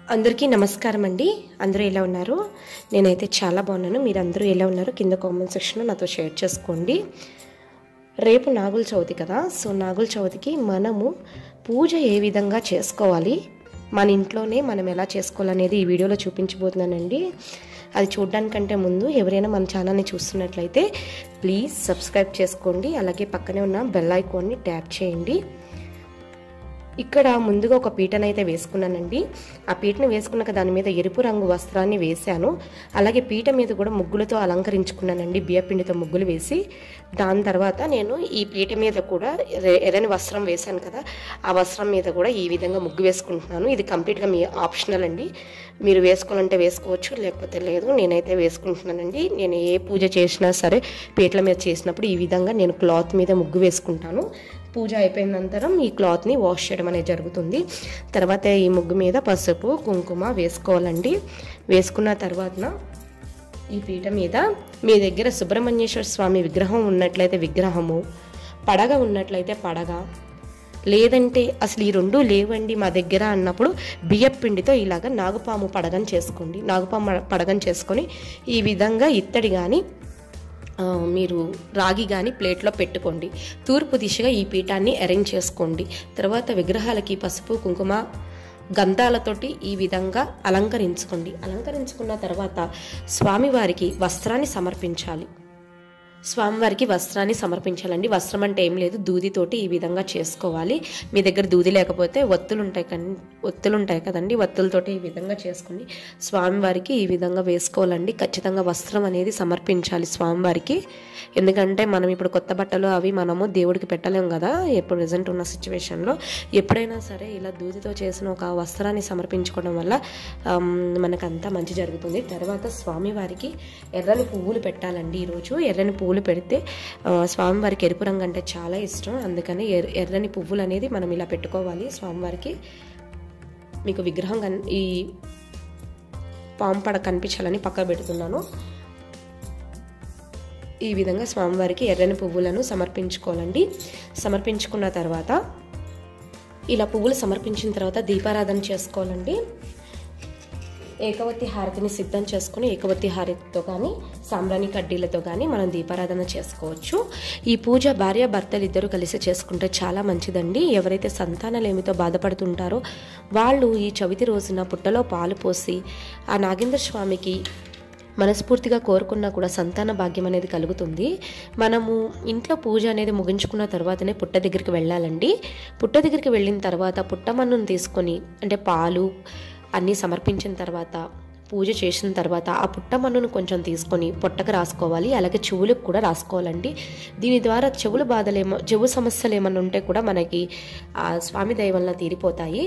అందరికీ నమస్కారం అండి అందరూ ఎలా ఉన్నారు నేనైతే చాలా బాగున్నాను మీరు అందరూ ఎలా ఉన్నారు కింద కామెంట్ సెక్షన్లో నాతో షేర్ చేసుకోండి రేపు నాగుల చవితి కదా సో నాగుల చవితికి మనము పూజ ఏ విధంగా చేసుకోవాలి మన ఇంట్లోనే మనం ఎలా చేసుకోవాలనేది ఈ వీడియోలో చూపించబోతున్నానండి అది చూడడానికంటే ముందు ఎవరైనా మన ఛానల్ని చూస్తున్నట్లయితే ప్లీజ్ సబ్స్క్రైబ్ చేసుకోండి అలాగే పక్కనే ఉన్న బెల్ ఐకాన్ని ట్యాప్ చేయండి ఇక్కడ ముందుగా ఒక పీటనైతే వేసుకున్నానండి ఆ పీటను వేసుకున్నాక దాని మీద ఎరుపు రంగు వస్త్రాన్ని వేశాను అలాగే పీట మీద కూడా ముగ్గులతో అలంకరించుకున్నానండి బియ్యపిండితో ముగ్గులు వేసి దాని తర్వాత నేను ఈ పీట మీద కూడా ఎర్ర- ఎర్రని వస్త్రం వేశాను కదా ఆ వస్త్రం మీద కూడా ఈ విధంగా ముగ్గు వేసుకుంటున్నాను ఇది కంప్లీట్గా మీ ఆప్షనల్ అండి మీరు వేసుకోవాలంటే వేసుకోవచ్చు లేకపోతే లేదు నేనైతే వేసుకుంటున్నానండి నేను ఏ పూజ చేసినా సరే పీటల మీద చేసినప్పుడు ఈ విధంగా నేను క్లాత్ మీద ముగ్గు వేసుకుంటాను పూజ అయిపోయిన అనంతరం ఈ క్లాత్ని వాష్ చేయడం అనేది జరుగుతుంది తర్వాత ఈ ముగ్గు మీద పసుపు కుంకుమ వేసుకోవాలండి వేసుకున్న తర్వాత ఈ పీట మీద మీ దగ్గర సుబ్రహ్మణ్యేశ్వర స్వామి విగ్రహం ఉన్నట్లయితే విగ్రహము పడగ ఉన్నట్లయితే పడగ లేదంటే అసలు ఈ రెండు లేవండి మా దగ్గర అన్నప్పుడు బియ్యపు పిండితో ఇలాగ నాగుపాము పడగని చేసుకోండి నాగుపాము పడగని చేసుకొని ఈ విధంగా ఇత్తడి కానీ ఆ, మీరు రాగి కానీ ప్లేట్లో పెట్టుకోండి తూర్పు దిశగా ఈ పీఠాన్ని అరేంజ్ చేసుకోండి తర్వాత విగ్రహాలకి పసుపు కుంకుమ గంధాలతోటి ఈ విధంగా అలంకరించుకోండి అలంకరించుకున్న తర్వాత స్వామివారికి వస్త్రాన్ని సమర్పించాలి స్వామివారికి వస్త్రాన్ని సమర్పించాలండి వస్త్రం అంటే ఏం లేదు దూదితోటి ఈ విధంగా చేసుకోవాలి మీ దగ్గర దూది లేకపోతే ఒత్తులు ఉంటాయి కన్ ఒత్తులు ఉంటాయి కదండి ఒత్తులతోటి ఈ విధంగా చేసుకోండి స్వామివారికి ఈ విధంగా వేసుకోవాలండి ఖచ్చితంగా వస్త్రం అనేది సమర్పించాలి స్వామివారికి ఎందుకంటే మనం ఇప్పుడు కొత్త బట్టలు అవి మనము దేవుడికి పెట్టలేం కదా ఇప్పుడు ప్రజెంట్ ఉన్న సిచ్యువేషన్లో ఎప్పుడైనా సరే ఇలా దూదితో చేసిన ఒక వస్త్రాన్ని సమర్పించుకోవడం వల్ల ఆమ్, మనకంతా మంచి జరుగుతుంది తర్వాత స్వామివారికి ఎర్రని పువ్వులు పెట్టాలండి ఈరోజు ఎర్రని పువ్వులు పెడితే ఆ, స్వామివారికి ఎరుపు రంగు అంటే చాలా ఇష్టం అందుకని ఎర్ర ఎర్రని పువ్వులు అనేది మనం ఇలా పెట్టుకోవాలి స్వామివారికి మీకు విగ్రహం కన్ ఈ పాము పడ కనిపించాలని పక్క పెడుతున్నాను ఈ విధంగా స్వామివారికి ఎర్రని పువ్వులను సమర్పించుకోవాలండి సమర్పించుకున్న తర్వాత ఇలా పువ్వులు సమర్పించిన తర్వాత దీపారాధన చేసుకోవాలండి ఏకవతి హారతిని సిద్ధం చేసుకుని ఏకవతి హారతితో కానీ సాంబ్రాణి కడ్డీలతో కానీ మనం దీపారాధన చేసుకోవచ్చు ఈ పూజ భార్య భర్తలు ఇద్దరు కలిసి చేసుకుంటే చాలా మంచిదండి ఎవరైతే సంతానలేమితో బాధపడుతుంటారో వాళ్ళు ఈ చవితి రోజున పుట్టలో పాలు పోసి ఆ నాగేంద్ర స్వామికి మనస్ఫూర్తిగా కోరుకున్నా కూడా సంతాన భాగ్యం అనేది కలుగుతుంది మనము ఇంట్లో పూజ అనేది ముగించుకున్న తర్వాతనే పుట్ట దగ్గరికి వెళ్ళాలండి పుట్ట దగ్గరికి వెళ్ళిన తర్వాత పుట్టమన్నును తీసుకొని అంటే పాలు అన్నీ సమర్పించిన తర్వాత పూజ చేసిన తర్వాత ఆ పుట్టమన్నును కొంచెం తీసుకొని పొట్టకు రాసుకోవాలి అలాగే చెవులకు కూడా రాసుకోవాలండి దీని ద్వారా చెవుల బాధలు ఏమో చెవు సమస్యలు ఏమన్నా ఉంటే కూడా మనకి ఆ స్వామి దయ వల్ల తీరిపోతాయి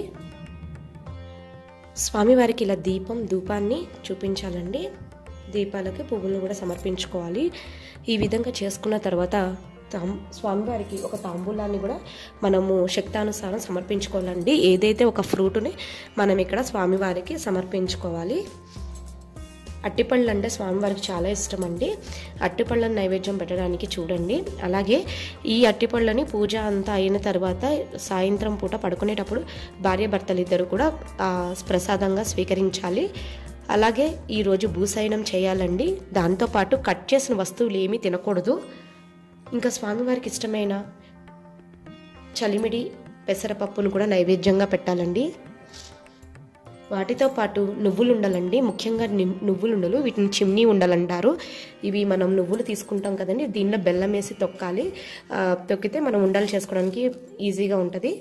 స్వామివారికి ఇలా దీపం ధూపాన్ని చూపించాలండి దీపాలకి పువ్వులను కూడా సమర్పించుకోవాలి ఈ విధంగా చేసుకున్న తర్వాత తాం స్వామివారికి ఒక తాంబూలాన్ని కూడా మనము శక్తానుసారం సమర్పించుకోవాలండి ఏదైతే ఒక ఫ్రూట్ని మనం ఇక్కడ స్వామివారికి సమర్పించుకోవాలి అట్టిపళ్ళు అంటే స్వామివారికి చాలా ఇష్టం అండి అట్టిపళ్ళని నైవేద్యం పెట్టడానికి చూడండి అలాగే ఈ అట్టిపళ్ళని పూజ అంతా అయిన తర్వాత సాయంత్రం పూట పడుకునేటప్పుడు భార్య భర్తలు ఇద్దరు కూడా ఆ, ప్రసాదంగా స్వీకరించాలి అలాగే ఈరోజు భూసయనం చేయాలండి దాంతోపాటు కట్ చేసిన వస్తువులు ఏమీ తినకూడదు ఇంకా స్వామివారికి ఇష్టమైన చలిమిడి పెసరపప్పును కూడా నైవేద్యంగా పెట్టాలండి వాటితో పాటు నువ్వులు ఉండాలండి ముఖ్యంగా ని- నువ్వులు ఉండలు వీటిని చిమ్నీ ఉండాలంటారు ఇవి మనం నువ్వులు తీసుకుంటాం కదండి దీనిలో బెల్లం వేసి తొక్కాలి ఆ, తొక్కితే మనం ఉండలు చేసుకోవడానికి ఈజీగా ఉంటుంది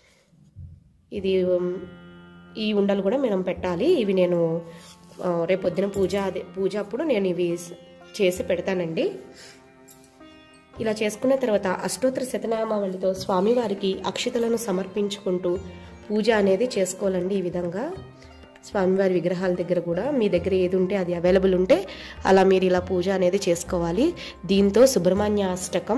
ఇది ఉమ్, ఈ ఉండలు కూడా మనం పెట్టాలి ఇవి నేను ఆ, రేపు పొద్దున పూజ అదే పూజ అప్పుడు నేను ఇవి స్- చేసి పెడతానండి ఇలా చేసుకున్న తర్వాత అష్టోత్తర శతనామావళితో స్వామివారికి అక్షతలను సమర్పించుకుంటూ పూజ అనేది చేసుకోవాలండి ఈ విధంగా స్వామివారి విగ్రహాల దగ్గర కూడా మీ దగ్గర ఏది ఉంటే అది అవైలబుల్ ఉంటే అలా మీరు ఇలా పూజ అనేది చేసుకోవాలి దీంతో సుబ్రహ్మణ్య అష్టకం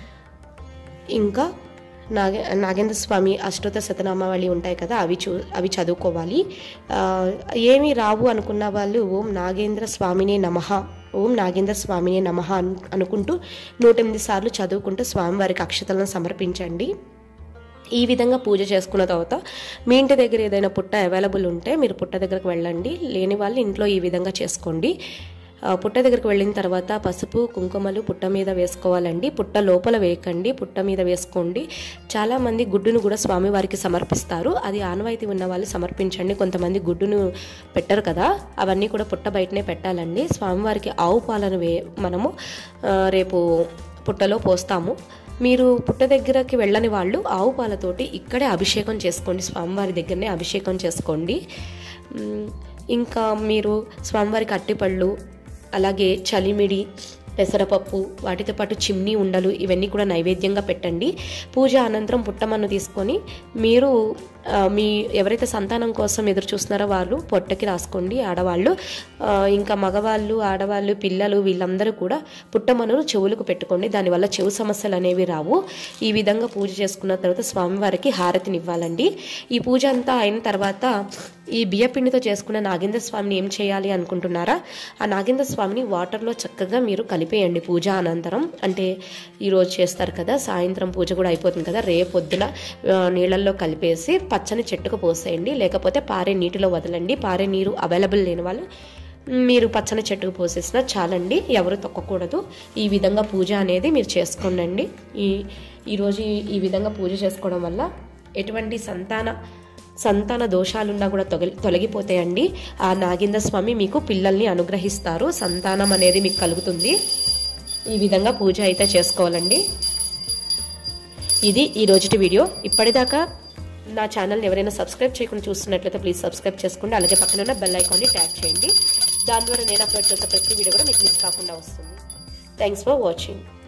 ఇంకా నాగే నాగేంద్ర స్వామి అష్టోత్తర శతనామావళి ఉంటాయి కదా అవి చూ అవి చదువుకోవాలి ఆ, ఏమీ రావు అనుకున్న వాళ్ళు ఓం నాగేంద్ర స్వామినే నమః ఓం నాగేంద్ర స్వామినే నమః అను అనుకుంటూ నూట ఎనిమిది సార్లు చదువుకుంటూ స్వామివారికి అక్షతలను సమర్పించండి ఈ విధంగా పూజ చేసుకున్న తర్వాత మీ ఇంటి దగ్గర ఏదైనా పుట్ట అవైలబుల్ ఉంటే మీరు పుట్ట దగ్గరకు వెళ్ళండి లేని వాళ్ళు ఇంట్లో ఈ విధంగా చేసుకోండి ఆ, పుట్ట దగ్గరికి వెళ్ళిన తర్వాత పసుపు కుంకుమలు పుట్ట మీద వేసుకోవాలండి పుట్ట లోపల వేయకండి పుట్ట మీద వేసుకోండి చాలామంది గుడ్డును కూడా స్వామివారికి సమర్పిస్తారు అది ఆనవాయితీ ఉన్న వాళ్ళు సమర్పించండి కొంతమంది గుడ్డును పెట్టరు కదా అవన్నీ కూడా పుట్ట బయటనే పెట్టాలండి స్వామివారికి ఆవు పాలను వే మనము ఆ, రేపు పుట్టలో పోస్తాము మీరు పుట్ట దగ్గరకి వెళ్ళని వాళ్ళు ఆవు పాలతోటి ఇక్కడే అభిషేకం చేసుకోండి స్వామివారి దగ్గరనే అభిషేకం చేసుకోండి మ్, ఇంకా మీరు స్వామివారికి అట్టిపళ్ళు అలాగే చలిమిడి పెసరపప్పు వాటితో పాటు చిమ్నీ ఉండలు ఇవన్నీ కూడా నైవేద్యంగా పెట్టండి పూజ అనంతరం పుట్టమన్ను తీసుకొని మీరు ఆ, మీ ఎవరైతే సంతానం కోసం ఎదురు చూస్తున్నారో వాళ్ళు పొట్టకి రాసుకోండి ఆడవాళ్ళు ఆ, ఇంకా మగవాళ్ళు ఆడవాళ్ళు పిల్లలు వీళ్ళందరూ కూడా పుట్టమన్నును చెవులకు పెట్టుకోండి దానివల్ల చెవు సమస్యలు అనేవి రావు ఈ విధంగా పూజ చేసుకున్న తర్వాత స్వామివారికి హారతినివ్వాలండి ఈ పూజ అంతా అయిన తర్వాత ఈ బియ్యపిండితో చేసుకున్న నాగేంద్ర స్వామిని ఏం చేయాలి అనుకుంటున్నారా ఆ నాగేంద్ర స్వామిని వాటర్లో చక్కగా మీరు కలిపేయండి పూజ అనంతరం అంటే ఈరోజు చేస్తారు కదా సాయంత్రం పూజ కూడా అయిపోతుంది కదా రేపొద్దున ఆ, నీళ్ళల్లో కలిపేసి పచ్చని చెట్టుకు పోసేయండి లేకపోతే పారే నీటిలో వదలండి పారే నీరు అవైలబుల్ లేని వాళ్ళు మీరు పచ్చని చెట్టుకు పోసేసినా చాలండి ఎవరు తొక్కకూడదు ఈ విధంగా పూజ అనేది మీరు చేసుకోండి ఈ ఈరోజు ఈ- ఈ విధంగా పూజ చేసుకోవడం వల్ల ఎటువంటి సంతాన సంతాన దోషాలున్నా కూడా తొలగి తొలగిపోతాయండి ఆ నాగేంద్ర స్వామి మీకు పిల్లల్ని అనుగ్రహిస్తారు సంతానం అనేది మీకు కలుగుతుంది ఈ విధంగా పూజ అయితే చేసుకోవాలండి ఇది ఈ రోజుటి వీడియో ఇప్పటిదాకా నా ఛానల్ని ఎవరైనా సబ్స్క్రైబ్ చేయకుండా చూస్తున్నట్లయితే ప్లీజ్ సబ్స్క్రైబ్ చేసుకోండి అలాగే పక్కన ఉన్న బెల్ ఐకాన్ని ట్యాప్ చేయండి దాని ద్వారా నేను అప్లోడ్ చేసే ప్రతి వీడియో కూడా మీకు మిస్ కాకుండా వస్తుంది థ్యాంక్స్ ఫర్ వాచింగ్